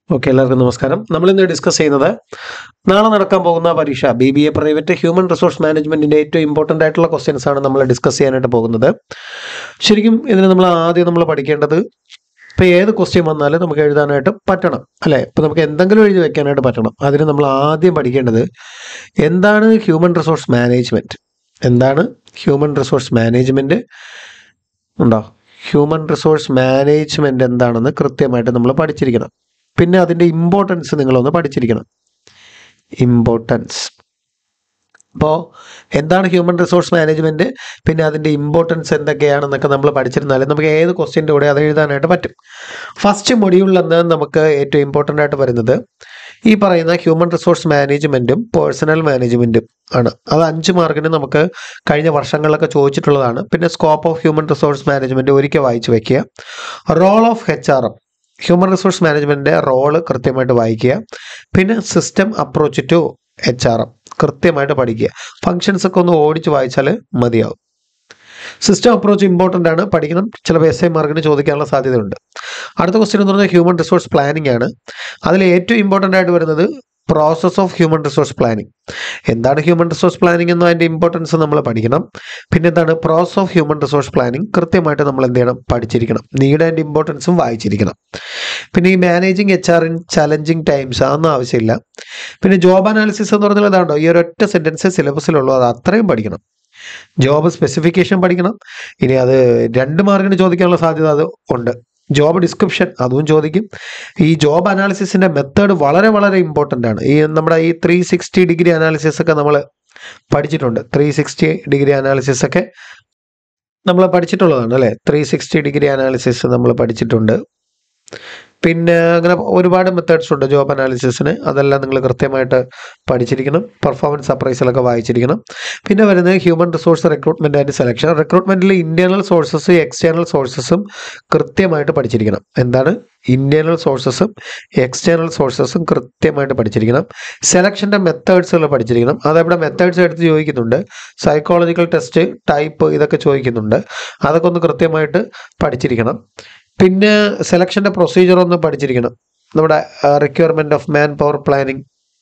okay എല്ലാവർക്കും നമസ്കാരം നമ്മൾ ഇന്ന് ഡിസ്കസ് ചെയ്യുന്നത് നാളെ നടക്കാൻ പോകുന്ന പരീക്ഷ B B A private human resource മാനേജ്മെന്റിന്റെ ഏറ്റവും ഇമ്പോർട്ടൻ്റ് ആയിട്ടുള്ള ക്വസ്റ്റ്യൻസ് ആണ് നമ്മൾ ഡിസ്കസ് ചെയ്യാനായിട്ട് പോകുന്നത് ശരിക്കും ഇതിന് നമ്മൾ ആദ്യം നമ്മൾ പഠിക്കേണ്ടത് ഇപ്പം ഏത് ക്വസ്റ്റ്യൻ വന്നാലും നമുക്ക് എഴുതാനായിട്ട് പറ്റണം അല്ലേ ഇപ്പം നമുക്ക് എന്തെങ്കിലും എഴുതി വെക്കാനായിട്ട് പറ്റണം അതിന് നമ്മൾ ആദ്യം പഠിക്കേണ്ടത് എന്താണ് ഹ്യൂമൻ റിസോഴ്സ് മാനേജ്മെന്റ് എന്താണ് ഹ്യൂമൻ റിസോഴ്സ് മാനേജ്മെന്റ് ഉണ്ടോ ഹ്യൂമൻ റിസോഴ്സ് മാനേജ്മെന്റ് എന്താണെന്ന് കൃത്യമായിട്ട് നമ്മൾ പഠിച്ചിരിക്കണം പിന്നെ അതിൻ്റെ ഇമ്പോർട്ടൻസ് നിങ്ങളൊന്ന് പഠിച്ചിരിക്കണം ഇമ്പോർട്ടൻസ് അപ്പോൾ എന്താണ് ഹ്യൂമൻ റിസോഴ്സ് മാനേജ്മെൻറ്റ് പിന്നെ അതിൻ്റെ ഇമ്പോർട്ടൻസ് എന്തൊക്കെയാണെന്നൊക്കെ നമ്മൾ പഠിച്ചിരുന്നാൽ നമുക്ക് ഏത് ക്വസ്റ്റ്യൻ്റെ കൂടെ അത് എഴുതാനായിട്ട് പറ്റും ഫസ്റ്റ് മൊഡ്യൂളിൽ നിന്ന് നമുക്ക് ഏറ്റവും ഇമ്പോർട്ടൻ്റ് ആയിട്ട് വരുന്നത് ഈ പറയുന്ന ഹ്യൂമൻ റിസോഴ്സ് മാനേജ്മെൻറ്റും പേഴ്സണൽ മാനേജ്മെൻറ്റും ആണ് അത് അഞ്ച് മാർക്കിന് നമുക്ക് കഴിഞ്ഞ വർഷങ്ങളിലൊക്കെ ചോദിച്ചിട്ടുള്ളതാണ് പിന്നെ scope of human resource management ഒരിക്കൽ വായിച്ചു വെക്കുക role of H R M human resource മാനേജ്മെൻറ്റിൻ്റെ റോള് കൃത്യമായിട്ട് വായിക്കുക പിന്നെ system approach to H R M കൃത്യമായിട്ട് പഠിക്കുക ഫങ്ഷൻസ് ഒക്കെ ഒന്ന് ഓടിച്ച് വായിച്ചാൽ മതിയാവും സിസ്റ്റം അപ്രോച്ച് ഇമ്പോർട്ടൻ്റ് ആണ് പഠിക്കണം ചിലപ്പോൾ എസ് ഐ മാർക്കിന് ചോദിക്കാനുള്ള സാധ്യതയുണ്ട് അടുത്ത ക്വസ്റ്റ്യൻ എന്ന് പറഞ്ഞാൽ ഹ്യൂമൻ റിസോഴ്സ് പ്ലാനിംഗ് ആണ് അതിൽ ഏറ്റവും ഇമ്പോർട്ടൻ്റ് ആയിട്ട് വരുന്നത് process of human resource planning എന്താണ് ഹ്യൂമൻ റിസോഴ്സ് പ്ലാനിങ് എന്ന അതിൻ്റെ ഇമ്പോർട്ടൻസ് നമ്മൾ പഠിക്കണം പിന്നെ എന്താണ് process of human resource planning കൃത്യമായിട്ട് നമ്മൾ എന്ത് ചെയ്യണം പഠിച്ചിരിക്കണം നീഡ് ആൻഡ് ഇമ്പോർട്ടൻസും വായിച്ചിരിക്കണം പിന്നെ ഈ managing H R in challenging times അതൊന്നും ആവശ്യമില്ല പിന്നെ ജോബ് അനാലിസിസ് എന്ന് പറഞ്ഞാൽ ഇതാണ്ടോ ഈ ഒരൊറ്റ സെൻറ്റൻസ് സിലബസിലുള്ളൂ അത് അത്രയും പഠിക്കണം ജോബ് സ്പെസിഫിക്കേഷൻ പഠിക്കണം ഇനി അത് രണ്ട് മാർക്കിന് ചോദിക്കാനുള്ള സാധ്യത അത് ഉണ്ട് ജോബ് ഡിസ്ക്രിപ്ഷൻ അതും ചോദിക്കും ഈ ജോബ് അനാലിസിസിന്റെ മെത്തേഡ് വളരെ വളരെ ഇമ്പോർട്ടൻ്റ് ആണ് ഈ നമ്മുടെ ഈ ത്രീ സിക്സ്റ്റി ഡിഗ്രി അനാലിസിസ് ഒക്കെ നമ്മൾ പഠിച്ചിട്ടുണ്ട് ത്രീ സിക്സ്റ്റി ഡിഗ്രി അനാലിസിസ് ഒക്കെ നമ്മൾ പഠിച്ചിട്ടുള്ളതാണ് അല്ലേ ത്രീ സിക്സ്റ്റി ഡിഗ്രി അനാലിസിസ് നമ്മൾ പഠിച്ചിട്ടുണ്ട് പിന്നെ അങ്ങനെ ഒരുപാട് മെത്തേഡ്സ് ഉണ്ട് ജോബ് അനാലിസിസിന് അതെല്ലാം നിങ്ങൾ കൃത്യമായിട്ട് പഠിച്ചിരിക്കണം പെർഫോമൻസ് അപ്രൈസലൊക്കെ വായിച്ചിരിക്കണം പിന്നെ വരുന്നത് human resource recruitment and selection റിക്രൂട്ട്മെന്റിൽ ഇന്റേണൽ സോഴ്സസ് എക്സ്റ്റേണൽ സോഴ്സസും കൃത്യമായിട്ട് പഠിച്ചിരിക്കണം എന്താണ് ഇന്റേണൽ സോഴ്സസും എക്സ്റ്റേണൽ സോഴ്സസും കൃത്യമായിട്ട് പഠിച്ചിരിക്കണം സെലക്ഷൻ്റെ മെത്തേഡ്സുകൾ പഠിച്ചിരിക്കണം അതവിടെ മെത്തേഡ്സ് എടുത്ത് ചോദിക്കുന്നുണ്ട് സൈക്കോളജിക്കൽ ടെസ്റ്റ് ടൈപ്പ് ഇതൊക്കെ ചോദിക്കുന്നുണ്ട് അതൊക്കെ ഒന്ന് കൃത്യമായിട്ട് പഠിച്ചിരിക്കണം പിന്നെ സെലക്ഷൻ്റെ പ്രൊസീജിയർ ഒന്ന് പഠിച്ചിരിക്കണം നമ്മുടെ requirement of manpower planning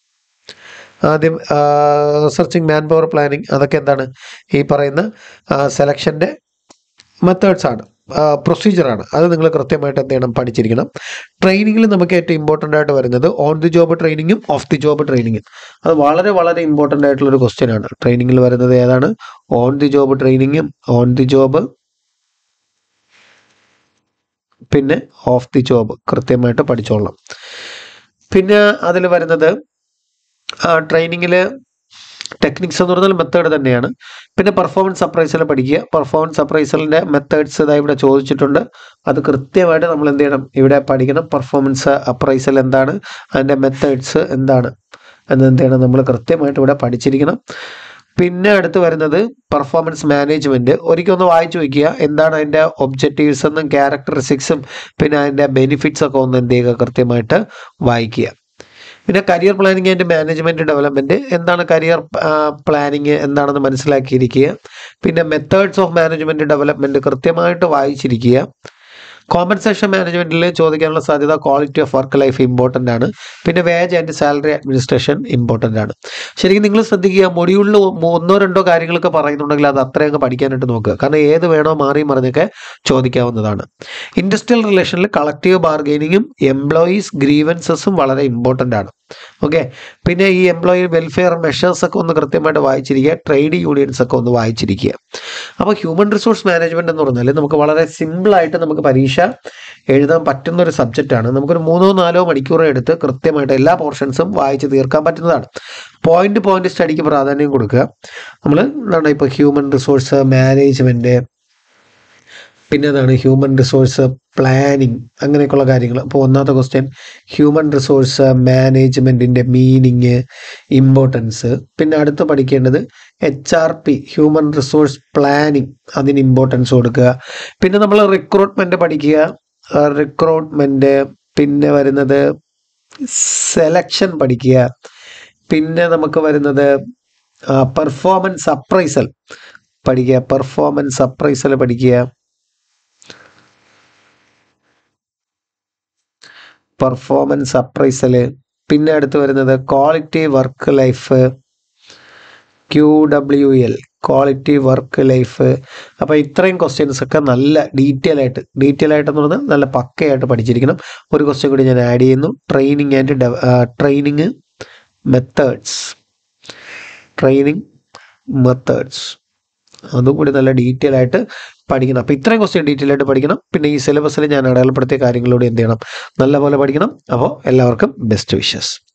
ആദ്യം സെർച്ചിങ് മാൻ പവർ പ്ലാനിങ് അതൊക്കെ എന്താണ് ഈ പറയുന്ന സെലക്ഷൻ്റെ മെത്തേഡ്സ് ആണ് പ്രൊസീജിയറാണ് അത് നിങ്ങൾ കൃത്യമായിട്ട് എന്ത് ചെയ്യണം പഠിച്ചിരിക്കണം ട്രെയിനിങ്ങിൽ നമുക്ക് ഏറ്റവും ഇമ്പോർട്ടൻ്റ് ആയിട്ട് വരുന്നത് ഓൺ ദി ജോബ് ട്രെയിനിങ്ങും ഓഫ് ദി ജോബ് ട്രെയിനിങ്ങും അത് വളരെ വളരെ ഇമ്പോർട്ടൻ്റ് ആയിട്ടുള്ള ഒരു ക്വസ്റ്റ്യൻ ആണ് ട്രെയിനിങ്ങിൽ വരുന്നത് ഏതാണ് ഓൺ ദി ജോബ് ട്രെയിനിങ്ങും ഓൺ ദി ജോബ് പിന്നെ ഓഫ് ദി ജോബ് കൃത്യമായിട്ട് പഠിച്ചോളണം പിന്നെ അതിൽ വരുന്നത് ട്രെയിനിങ്ങിൽ ടെക്നിക്സ് എന്ന് പറഞ്ഞാൽ മെത്തേഡ് തന്നെയാണ് പിന്നെ പെർഫോമൻസ് അപ്രൈസൽ പഠിക്കുക പെർഫോമൻസ് അപ്രൈസലിൻ്റെ മെത്തേഡ്സ് ഇതാ ഇവിടെ ചോദിച്ചിട്ടുണ്ട് അത് കൃത്യമായിട്ട് നമ്മൾ എന്ത് ചെയ്യണം ഇവിടെ പഠിക്കണം പെർഫോമൻസ് അപ്രൈസൽ എന്താണ് അതിൻ്റെ മെത്തേഡ്സ് എന്താണ് എന്ന് എന്ത് ചെയ്യണം നമ്മൾ കൃത്യമായിട്ട് ഇവിടെ പഠിച്ചിരിക്കണം പിന്നെ അടുത്ത് വരുന്നത് പെർഫോമൻസ് മാനേജ്മെന്റ് ഒരിക്കൽ ഒന്ന് വായിച്ചു വയ്ക്കുക എന്താണ് അതിൻ്റെ ഒബ്ജക്റ്റീവ്സ് എന്നും ക്യാരക്ടറിസ്റ്റിക്സും പിന്നെ അതിൻ്റെ ബെനിഫിറ്റ്സ് ഒക്കെ ഒന്ന് എന്ത് ചെയ്യുക കൃത്യമായിട്ട് വായിക്കുക പിന്നെ career planning and management development എന്താണ് കരിയർ പ്ലാനിങ് എന്താണെന്ന് മനസ്സിലാക്കിയിരിക്കുക പിന്നെ മെത്തേഡ്സ് ഓഫ് മാനേജ്മെന്റ് ഡെവലപ്മെന്റ് കൃത്യമായിട്ട് വായിച്ചിരിക്കുക കോമ്പൻസേഷൻ മാനേജ്മെന്റിൽ ചോദിക്കാനുള്ള സാധ്യത quality of work life important ആണ് പിന്നെ wage and salary administration important ആണ് ശരിക്കും നിങ്ങൾ ശ്രദ്ധിക്കുക മൊഡ്യൂളിൽ ഒന്നോ രണ്ടോ കാര്യങ്ങളൊക്കെ പറയുന്നുണ്ടെങ്കിൽ അത് അത്രയും അങ്ങ് പഠിക്കാനായിട്ട് നോക്കുക കാരണം ഏത് വേണോ മാറി മറിഞ്ഞൊക്കെ ചോദിക്കാവുന്നതാണ് ഇൻഡസ്ട്രിയൽ റിലേഷനിൽ കളക്റ്റീവ് ബാർഗെയിനിങ്ങും എംപ്ലോയീസ് ഗ്രീവൻസസും വളരെ ഇമ്പോർട്ടൻ്റ് ആണ് ഓക്കെ പിന്നെ ഈ എംപ്ലോയി വെൽഫെയർ മെഷേഴ്സ് ഒക്കെ ഒന്ന് കൃത്യമായിട്ട് വായിച്ചിരിക്കുക ട്രേഡ് യൂണിയൻസ് ഒക്കെ ഒന്ന് വായിച്ചിരിക്കുക അപ്പോൾ ഹ്യൂമൻ റിസോഴ്സ് മാനേജ്മെന്റ് എന്ന് പറഞ്ഞാൽ നമുക്ക് വളരെ സിമ്പിളായിട്ട് നമുക്ക് പരീക്ഷ എഴുതാൻ പറ്റുന്ന ഒരു സബ്ജക്റ്റാണ് നമുക്കൊരു മൂന്നോ നാലോ മണിക്കൂർ എടുത്ത് കൃത്യമായിട്ട് എല്ലാ പോർഷൻസും വായിച്ച് തീർക്കാൻ പറ്റുന്നതാണ് പോയിന്റ് പോയിന്റ് സ്റ്റഡിക്ക് പ്രാധാന്യം കൊടുക്കുക നമ്മൾ എന്താണ് ഇപ്പോൾ ഹ്യൂമൻ റിസോഴ്സ് മാനേജ്മെന്റ് പിന്നെ എന്താണ് ഹ്യൂമൻ റിസോഴ്സ് പ്ലാനിങ് അങ്ങനെയൊക്കെയുള്ള കാര്യങ്ങൾ അപ്പോൾ ഒന്നാമത്തെ ക്വസ്റ്റ്യൻ ഹ്യൂമൻ റിസോഴ്സ് മാനേജ്മെൻറ്റിൻ്റെ മീനിങ് ഇമ്പോർട്ടൻസ് പിന്നെ അടുത്ത് പഠിക്കേണ്ടത് H R P human resource planning അതിന് ഇമ്പോർട്ടൻസ് കൊടുക്കുക പിന്നെ നമ്മൾ റിക്രൂട്ട്മെൻറ്റ് പഠിക്കുക റിക്രൂട്ട്മെൻറ്റ് പിന്നെ വരുന്നത് സെലക്ഷൻ പഠിക്കുക പിന്നെ നമുക്ക് വരുന്നത് പെർഫോമൻസ് അപ്രൈസൽ പഠിക്കുക പെർഫോമൻസ് അപ്രൈസൽ പഠിക്കുക പെർഫോമൻസ് അപ്രൈസല് പിന്നെ അടുത്ത് വരുന്നത് quality work life Q W L quality work life അപ്പോൾ ഇത്രയും ക്വസ്റ്റ്യൻസ് ഒക്കെ നല്ല ഡീറ്റെയിൽ ആയിട്ട് ഡീറ്റെയിൽ ആയിട്ടെന്ന് പറഞ്ഞാൽ നല്ല പക്കയായിട്ട് പഠിച്ചിരിക്കണം ഒരു ക്വസ്റ്റ്യൻ കൂടി ഞാൻ ആഡ് ചെയ്യുന്നു training and training methods training methods അതും കൂടി നല്ല ഡീറ്റെയിൽ ആയിട്ട് പഠിക്കണം അപ്പോൾ ഇത്രയും ക്വസ്റ്റ്യൻ ഡീറ്റെയിൽ ആയിട്ട് പഠിക്കണം പിന്നെ ഈ സിലബസിൽ ഞാൻ അടയാളപ്പെടുത്തിയ കാര്യങ്ങളോട് എന്ത് ചെയ്യണം നല്ലപോലെ പഠിക്കണം അപ്പോൾ എല്ലാവർക്കും ബെസ്റ്റ് വിഷസ്